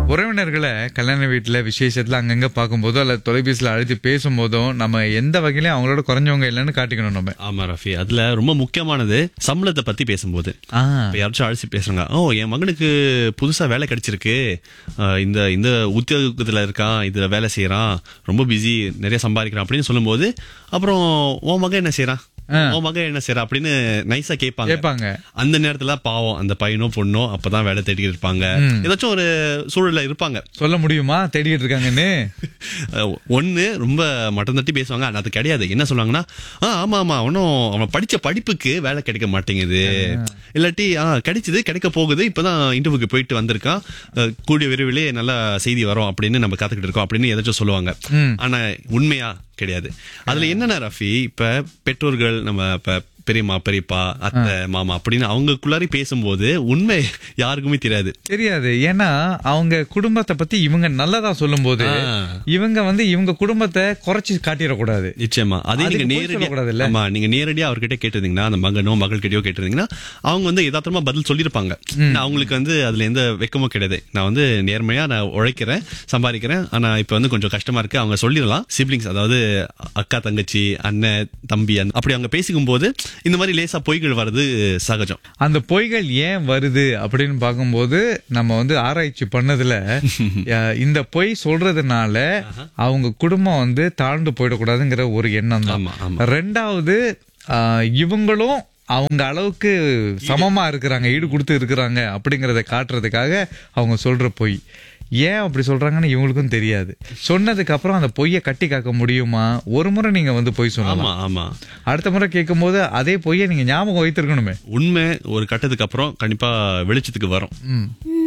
உறவினர்களை கல்யாண வீட்டுல விசேஷத்துல அங்கங்க பார்க்கும்போதோ அல்ல தொலைபேசியில அழைத்து பேசும்போதும் நம்ம எந்த வகையிலயும் அவங்களோட குறைஞ்சவங்க இல்லைன்னு காட்டிக்கணும் நம்ம ஆமா ரஃபி அதுல ரொம்ப முக்கியமானது சம்பளத்தை பத்தி பேசும்போது ஆ இப்ப யாராச்சும் அழைச்சி பேசுறாங்க ஓ என் மகனுக்கு புதுசா வேலை கிடைச்சிருக்கு அஹ் இந்த இந்த உத்தியோகத்துல இருக்கான் இதுல வேலை செய்யறான் ரொம்ப பிஸி நிறைய சம்பாதிக்கிறான் அப்படின்னு சொல்லும்போது அப்புறம் உன் மகன் என்ன செய்யறான் உன் மகன் என்ன செய்யறான் அப்படின்னு நைஸா கேட்பாங்க கேட்பாங்க அந்த நேரத்துல பாவம் அந்த பையனோ பொண்ணோ அப்பதான் வேலை தேடிட்டு இருப்பாங்க ஏதாச்சும் ஒரு சூழல்ல இருப்பாங்க சொல்ல முடியுமா தேடிட்டு இருக்காங்கன்னு அஹ் ஒண்ணு ரொம்ப மட்டம் தட்டி பேசுவாங்க ஆனா அது கிடையாது என்ன சொல்லுவாங்கன்னா ஆ ஆமா ஆமா அவனும் அவன் படிச்ச படிப்புக்கு வேலை கிடைக்க மாட்டேங்குது இல்லாட்டி ஆ கிடைச்சது கிடைக்க போகுது இப்பதான் இன்டர்வியூக்கு போயிட்டு வந்திருக்கான் அஹ் கூடிய விரைவிலே நல்ல செய்தி வரும் அப்படின்னு நம்ம காத்துக்கிட்டு இருக்கோம் அப்படின்னு ஏதாச்சும் சொல்லுவாங்க ஆனா உண்மையா கிடையாது அதுல என்னன்னா ரஃபி இப்ப பெற்றோர்கள் நம்ம இப்ப பெரியம்மா பெரியப்பா அத்தை மாமா அப்படின்னு அவங்களுக்குள்ளாரி பேசும்போது உண்மை யாருக்குமே தெரியாது தெரியாது ஏன்னா அவங்க குடும்பத்தை பத்தி இவங்க நல்லதா சொல்லும்போது ஆ. இவங்க வந்து இவங்க குடும்பத்தை குறைச்சு காட்டிடக்கூடாது நிச்சயமா அதே நீங்க அதுக்கு பொய் நேரடியா சொல்லக்கூடாதுல்ல? ஆமா நீங்க நேரடியா அவர்கிட்ட கேட்டிருந்தீங்கன்னா அந்த மகனோ மகள் கிட்டயோ கேட்டிருந்தீங்கன்னா அவங்க வந்து யதார்த்தமா பதில் சொல்லியிருப்பாங்க நான் அவங்களுக்கு வந்து அதுல எந்த வெக்கமும் கிடையாது நான் வந்து நேர்மையா நான் உழைக்கிறேன் சம்பாதிக்கிறேன் ஆனா இப்ப வந்து கொஞ்சம் கஷ்டமா இருக்கு அவங்க சொல்லிடலாம் சிப்ளிங்ஸ் அதாவது அக்கா தங்கச்சி அண்ணன் தம்பி அந்த- அப்படி அவங்க பேசிக்கும் போது இந்த மாதிரி லேசா பொய்கள் வர்றது சகஜம் அந்த பொய்கள் ஏன் வருது அப்படின்னு பார்க்கும்போது நம்ம வந்து ஆராய்ச்சி பண்ணதுல அஹ், இந்த பொய் சொல்றதுனால அவங்க குடும்பம் வந்து தாழ்ந்து போயிடக்கூடாதுங்கிற ஒரு எண்ணம் ஆமா, தான் ஆமா. ரெண்டாவது அஹ், இவங்களும் அவங்க அளவுக்கு சமமா இருக்கிறாங்க ஈடு கொடுத்து இருக்கிறாங்க அப்படிங்கறத காட்டுறதுக்காக அவங்க சொல்ற பொய் ஏன் அப்படி சொல்றாங்கன்னு இவங்களுக்கும் தெரியாது சொன்னதுக்கு அப்புறம் அந்த பொய்யை கட்டி காக்க முடியுமா ஒரு முறை நீங்க வந்து பொய் சொல்லலாம் ஆமா ஆமா அடுத்த முறை கேட்கும்போது அதே பொய்யை நீங்க ஞாபகம் வைத்திருக்கணுமே உண்மை ஒரு கட்டத்துக்கு அப்புறம் கண்டிப்பா வெளிச்சத்துக்கு வரும் ம்